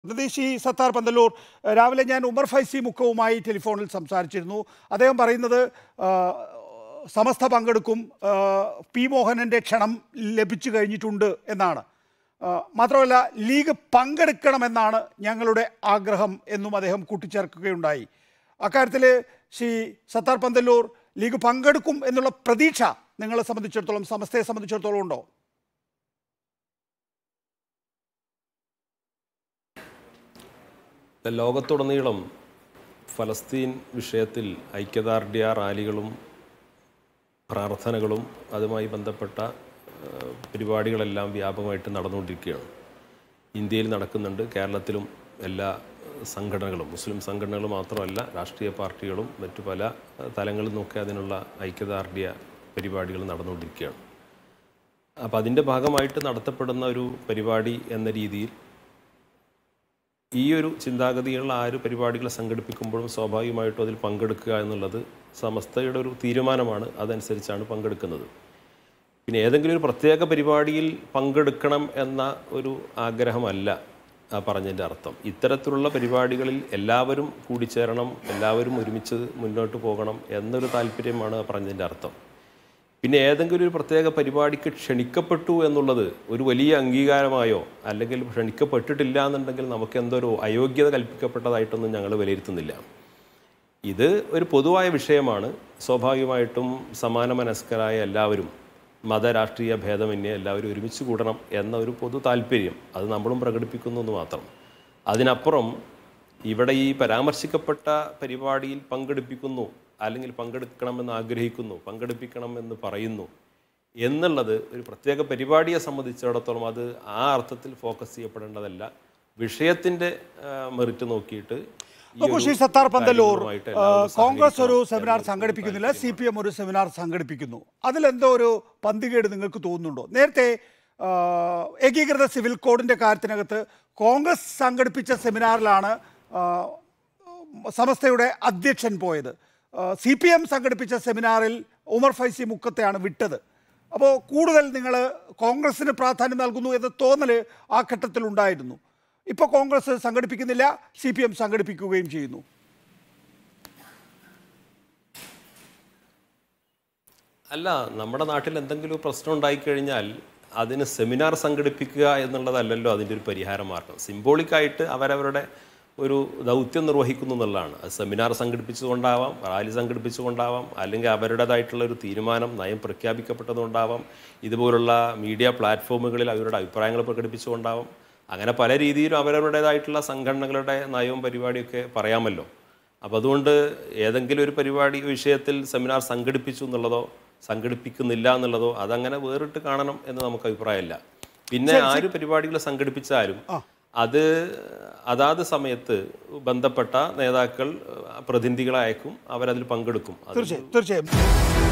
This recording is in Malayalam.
പ്രതിഷി സത്താർ പന്തല്ലൂർ ഏഹ് രാവിലെ ഞാൻ ഉമർ ഫൈസി മുക്കവുമായി ടെലിഫോണിൽ സംസാരിച്ചിരുന്നു അദ്ദേഹം പറയുന്നത് ആ, സമസ്ത പങ്കെടുക്കും ആ, പി മോഹനൻ്റെ ക്ഷണം ലഭിച്ചു കഴിഞ്ഞിട്ടുണ്ട് എന്നാണ് ആ, മാത്രമല്ല ലീഗ് പങ്കെടുക്കണമെന്നാണ് ഞങ്ങളുടെ ആഗ്രഹം എന്നും അദ്ദേഹം കൂട്ടിച്ചേർക്കുകയുണ്ടായി അക്കാര്യത്തിൽ ശ്രീ സത്താർ പന്തല്ലൂർ ലീഗ് പങ്കെടുക്കും എന്നുള്ള പ്രതീക്ഷ നിങ്ങളെ സംബന്ധിച്ചിടത്തോളം സമസ്തയെ സംബന്ധിച്ചിടത്തോളം ഉണ്ടോ ലോകത്തുടനീളം ഫലസ്തീൻ വിഷയത്തിൽ ഐക്യദാർഢ്യ റാലികളും പ്രാർത്ഥനകളും അതുമായി ബന്ധപ്പെട്ട ആ, പരിപാടികളെല്ലാം വ്യാപകമായിട്ട് നടന്നുകൊണ്ടിരിക്കുകയാണ് ഇന്ത്യയിൽ നടക്കുന്നുണ്ട് കേരളത്തിലും എല്ലാ സംഘടനകളും മുസ്ലിം സംഘടനകൾ മാത്രമല്ല രാഷ്ട്രീയ പാർട്ടികളും മറ്റു പല ആ, തലങ്ങളിൽ നിന്നൊക്കെ അതിനുള്ള ഐക്യദാർഢ്യ പരിപാടികൾ നടന്നുകൊണ്ടിരിക്കുകയാണ് അപ്പോൾ അതിൻ്റെ ഭാഗമായിട്ട് നടത്തപ്പെടുന്ന ഒരു പരിപാടി എന്ന രീതിയിൽ ഈ ഒരു ചിന്താഗതിയുള്ള ആ ഒരു പരിപാടികൾ സംഘടിപ്പിക്കുമ്പോഴും സ്വാഭാവികമായിട്ടും അതിൽ പങ്കെടുക്കുക എന്നുള്ളത് സമസ്തയുടെ ഒരു തീരുമാനമാണ് അതനുസരിച്ചാണ് പങ്കെടുക്കുന്നത് പിന്നെ ഏതെങ്കിലും ഒരു പ്രത്യേക പരിപാടിയിൽ പങ്കെടുക്കണം എന്ന ഒരു ആഗ്രഹമല്ല ആ പറഞ്ഞതിൻ്റെ അർത്ഥം ഇത്തരത്തിലുള്ള പരിപാടികളിൽ എല്ലാവരും കൂടിച്ചേരണം എല്ലാവരും ഒരുമിച്ച് മുന്നോട്ട് പോകണം എന്നൊരു താല്പര്യമാണ് ആ പറഞ്ഞതിൻ്റെ അർത്ഥം പിന്നെ ഏതെങ്കിലും ഒരു പ്രത്യേക പരിപാടിക്ക് ക്ഷണിക്കപ്പെട്ടു എന്നുള്ളത് ഒരു വലിയ അംഗീകാരമായോ അല്ലെങ്കിൽ ക്ഷണിക്കപ്പെട്ടിട്ടില്ല എന്നുണ്ടെങ്കിൽ നമുക്ക് എന്തോ ഒരു അയോഗ്യത കൽപ്പിക്കപ്പെട്ടതായിട്ടൊന്നും ഞങ്ങൾ വിലയിരുത്തുന്നില്ല ഇത് ഒരു പൊതുവായ വിഷയമാണ് സ്വാഭാവികമായിട്ടും സമാന മനസ്കരായ എല്ലാവരും മതരാഷ്ട്രീയ ഭേദമന്യേ എല്ലാവരും ഒരുമിച്ച് കൂടണം എന്ന ഒരു പൊതു താല്പര്യം അത് നമ്മളും പ്രകടിപ്പിക്കുന്നു എന്ന് മാത്രം അതിനപ്പുറം ഇവിടെ ഈ പരാമർശിക്കപ്പെട്ട പരിപാടിയിൽ പങ്കെടുപ്പിക്കുന്നു അല്ലെങ്കിൽ പങ്കെടുക്കണമെന്ന് ആഗ്രഹിക്കുന്നു പങ്കെടുപ്പിക്കണം എന്ന് പറയുന്നു എന്നുള്ളത് ഒരു പ്രത്യേക പരിപാടിയെ സംബന്ധിച്ചിടത്തോളം അത് ആ അർത്ഥത്തിൽ ഫോക്കസ് ചെയ്യപ്പെടേണ്ടതല്ല വിഷയത്തിൻ്റെ മെറിറ്റ് നോക്കിയിട്ട് ഈ നോക്കൂ ഒരു ശ്രീ സത്താർ പന്തല്ലൂർ കാര്യങ്ങളുമായിട്ട് ആ, എല്ലാവരും കോൺഗ്രസ് ഒരു സഹകരിക്കണം സെമിനാർ എന്നൊരു സംഘടിപ്പിക്കുന്നില്ല സി താല്പര്യമാണ്. പി എം ഒരു സെമിനാർ സംഘടിപ്പിക്കുന്നു അതിലെന്തോ ഒരു പന്തികേട് നിങ്ങൾക്ക് തോന്നുന്നുണ്ടോ നേരത്തെ ആ, ഏകീകൃത സിവിൽ കോഡിന്റെ കാര്യത്തിനകത്ത് കോൺഗ്രസ് സംഘടിപ്പിച്ച സെമിനാറിലാണ് ആ, സമസ്തയുടെ അധ്യക്ഷൻ പോയത് സി പി എം സംഘടിപ്പിച്ച സെമിനാറിൽ ഉമർ ഫൈസി മുക്കത്തെയാണ് വിട്ടത് അപ്പോൾ കൂടുതൽ നിങ്ങൾ കോൺഗ്രസിന് പ്രാധാന്യം നൽകുന്നു എന്ന തോന്നൽ ആ ഘട്ടത്തിൽ ഉണ്ടായിരുന്നു ഇപ്പോൾ കോൺഗ്രസ് സംഘടിപ്പിക്കുന്നില്ല സി പി എം സംഘടിപ്പിക്കുകയും ചെയ്യുന്നു അല്ല നമ്മുടെ നാട്ടിൽ എന്തെങ്കിലും ഒരു പ്രശ്നം ഉണ്ടായിക്കഴിഞ്ഞാൽ അതിന് സെമിനാർ സംഘടിപ്പിക്കുക എന്നുള്ളതല്ലല്ലോ അതിൻ്റെ ഒരു പരിഹാര മാർഗം സിംബോളിക്കായിട്ട് അവരവരുടെ ഒരു ദൗത്യം നിർവഹിക്കുന്നു എന്നുള്ളതാണ് അത് സെമിനാർ സംഘടിപ്പിച്ചുകൊണ്ടാവാം റാലി സംഘടിപ്പിച്ചുകൊണ്ടാവാം അല്ലെങ്കിൽ അവരുടേതായിട്ടുള്ള ഒരു തീരുമാനം നയം പ്രഖ്യാപിക്കപ്പെട്ടതുകൊണ്ടാവാം ഇതുപോലുള്ള മീഡിയ പ്ലാറ്റ്ഫോമുകളിൽ അവരുടെ അഭിപ്രായങ്ങൾ പ്രകടിപ്പിച്ചുകൊണ്ടാവാം അങ്ങനെ പല രീതിയിലും അവരവരുടേതായിട്ടുള്ള സംഘടനകളുടെ നയവും പരിപാടിയൊക്കെ പറയാമല്ലോ അപ്പോൾ അതുകൊണ്ട് ഏതെങ്കിലും ഒരു പരിപാടി വിഷയത്തിൽ സെമിനാർ സംഘടിപ്പിച്ചു എന്നുള്ളതോ സംഘടിപ്പിക്കുന്നില്ല എന്നുള്ളതോ അതങ്ങനെ വേറിട്ട് കാണണം എന്ന് നമുക്ക് അഭിപ്രായമില്ല പിന്നെ ആര് പരിപാടികൾ സംഘടിപ്പിച്ചാലും അത് അതാത് സമയത്ത് ബന്ധപ്പെട്ട നേതാക്കൾ പ്രതിനിധികളെ അയക്കും അവരതിൽ പങ്കെടുക്കും അത് തീർച്ചയായും തീർച്ചയായും